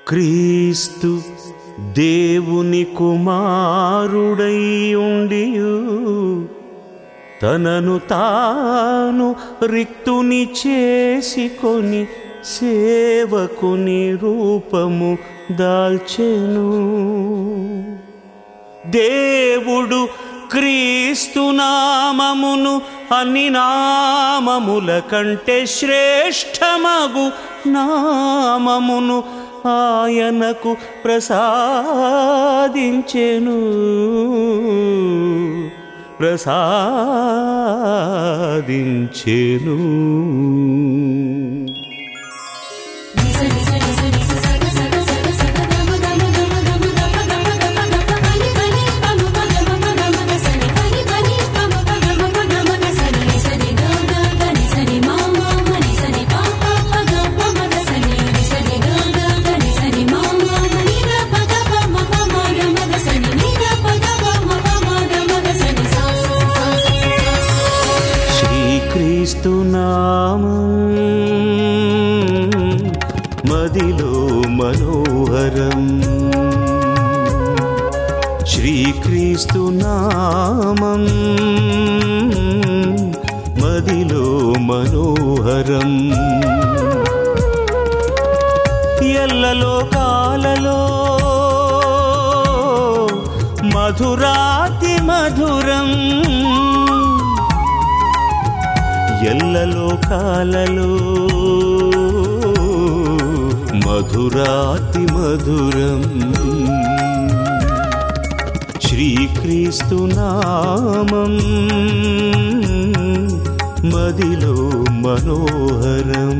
క్రీస్తు దేవుని కుమారుడై ఉండియు తనను తాను రిక్తుని చేసుకొని సేవకుని రూపము దాల్చెను దేవుడు క్రీస్తు నామమును అన్ని నామముల కంటే శ్రేష్టమగు నామమును ఆయనకు ప్రసాదించెను ప్రసాదించెను శ్రీక్రీస్తు నామం మదిలో మనోహరం శ్రీక్రీస్తు నామం మదిలో మనోహరం ఎల్లలో కాలలో మధురాతి మధురం ఎల్లలో కాలలో మధురాతి మధురం శ్రీక్రీస్తు నామం మదిలో మనోహరం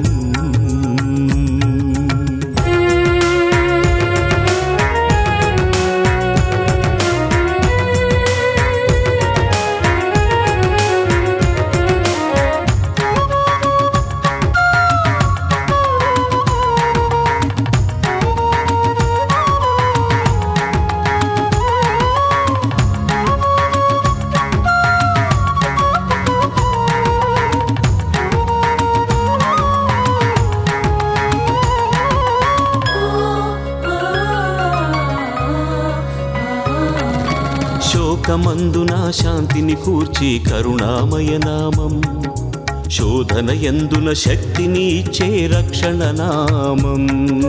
శోకమందున శాంతిని కూర్చి కరుణామయ నామం శోధన ఎందున శక్తిని ఇచ్చే రక్షణ నామం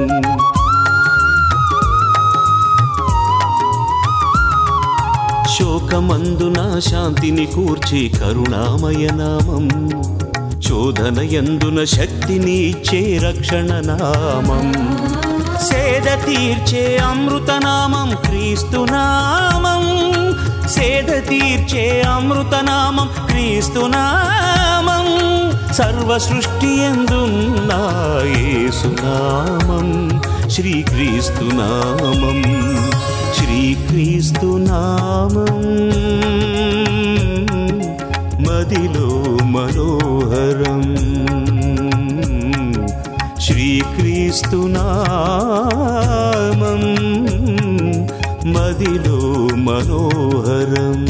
శోకమందున శాంతిని కూర్చి కరుణామయ నామం శోధన ఎందున శక్తిని ఇచ్చే రక్షణ నామం సేద తీర్చే అమృతనామం క్రీస్తు నామం సేద తీర్చే అమృతనామం క్రీస్తు నామం సర్వ సృష్టి ఎందున్న యేసునామం శ్రీక్రీస్తు నామం శ్రీక్రీస్తు నామం మదిలో మనోహరం శ్రీక్రీస్తు నామం మదిలో మనోహరం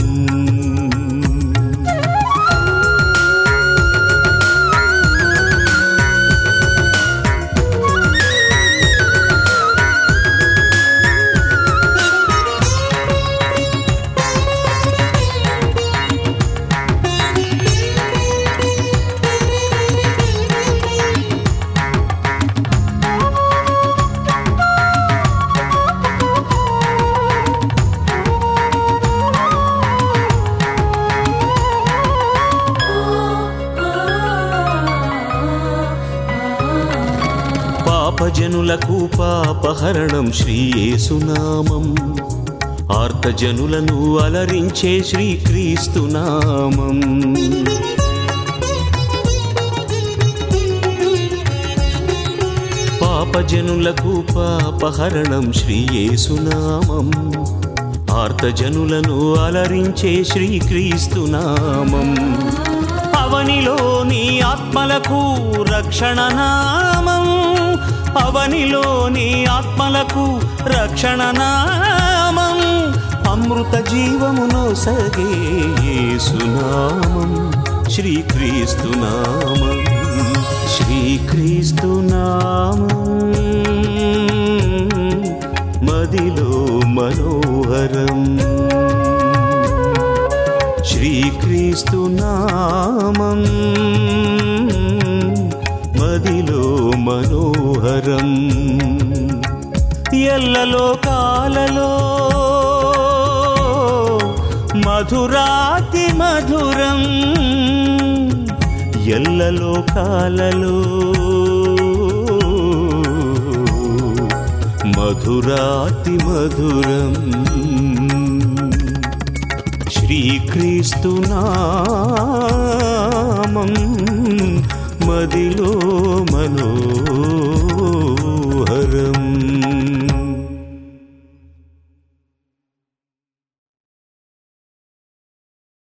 పాపజనులకు పాపహరణం శ్రీయేసునామం ఆర్తజనులను అలరించే శ్రీక్రీస్తు నామం పాపజనులకు పాపహరణం శ్రీయేసునామం ఆర్తజనులను అలరించే శ్రీక్రీస్తు నామం అవనిలోని ఆత్మలకు రక్షణ నామం అవనిలోని ఆత్మలకు రక్షణ నామం అమృత జీవమును సగే యేసునామం శ్రీక్రీస్తు నామం శ్రీక్రీస్తు నామం మనోహరం శ్రీక్రీస్తు నామం మదిలో మనోహరం ఎల్లలో కాలలో మధురాతి మధురం ఎల్లలో కాలలో మధురాతి మధురం శ్రీక్రీస్తు నామం